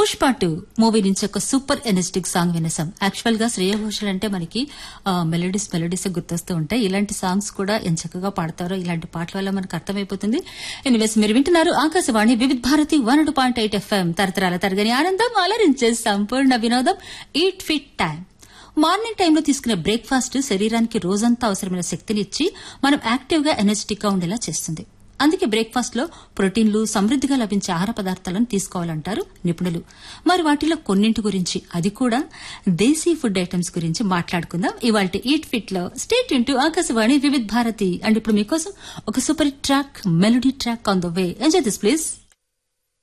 Pushpa two movie నుంచి ఒక super energetic song వినేసాం యాక్చువల్ గా శ్రేయ ఘోషల్ అంటే మనకి మెలోడీస్ మెలోడీస్ గుర్తొస్తూ ఉంటాయి ఇలాంటి సాంగ్స్ కూడా ఎంత చక్కగా పాడతారో ఇలాంటి పాటల వల్ల మనకు అర్థమైపోతుంది ఎనివేస్ మీరు వింటున్నారు Akashvani Vividh Bharati one point eight FM తరతరాల తరగని ఆనందం అలరించే సంపూర్ణ వినోదం ఈట్ ఫిట్ టైం మార్నింగ్ టైంలో తీసుకునే బ్రేక్ఫాస్ట్ శరీరానికి రోజంతా అవసరమైన శక్తినిచ్చి మనం యాక్టివ్ గా ఎనర్జెటిక్ గా ఉండేలా చేస్తుంది అందుకే బ్రేక్ఫాస్ట్ లో ప్రోటీన్లు సమృద్దిగా లభించే ఆహార పదార్థాలను తీసుకోవాలంటారు నిపుణులు మరి వాటిలో కొన్నింటి గురించి అది కూడా దేశీ ఫుడ్ ఐటమ్స్ గురించి మాట్లాడుకుందాం ఇవాళ ఈట్ ఫిట్ లో stay tuned to Akashvani Vividh Bharati and ఇప్పుడు మీకోసం ఒక super track melody track on the way enjoy this please